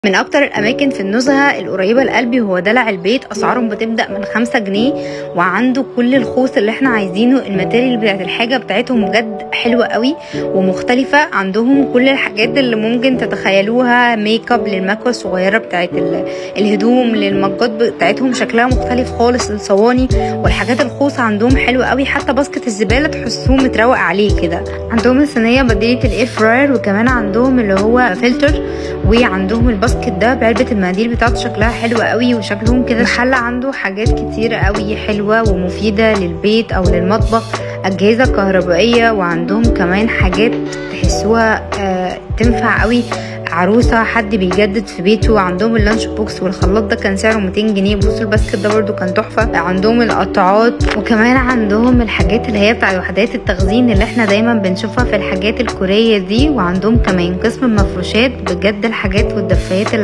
من اكتر الاماكن في النزهه القريبه لقلبي هو دلع البيت اسعارهم بتبدا من خمسة جنيه وعنده كل الخوص اللي احنا عايزينه الماتيريال بتاعت الحاجه بتاعتهم بجد حلوه قوي ومختلفه عندهم كل الحاجات اللي ممكن تتخيلوها ميك اب للمكوه الصغيره بتاعت ال- الهدوم للمجات بتاعتهم شكلها مختلف خالص الصواني والحاجات الخوص عندهم حلوه قوي حتى باسكت الزباله تحسوه متروق عليه كده عندهم الصينيه بديله الاير فراير وكمان عندهم اللي هو فلتر وعندهم الباسكت ده بعلبة المناديل بتاعته شكلها حلو قوي وشكلهم كده المحل عنده حاجات كتير قوي حلوة ومفيدة للبيت او للمطبخ اجهزة كهربائية وعندهم كمان حاجات تحسوها آه تنفع قوي عروسة حد بيجدد في بيته عندهم اللانش بوكس والخلاط ده كان سعره 200 جنيه بصوا الباسكت ده برضو كان تحفة عندهم القطاعات وكمان عندهم الحاجات اللي هي بتاع وحدات التخزين اللي احنا دايما بنشوفها في الحاجات الكورية دي وعندهم كمان قسم المفروشات بجد الحاجات والدفايات اللي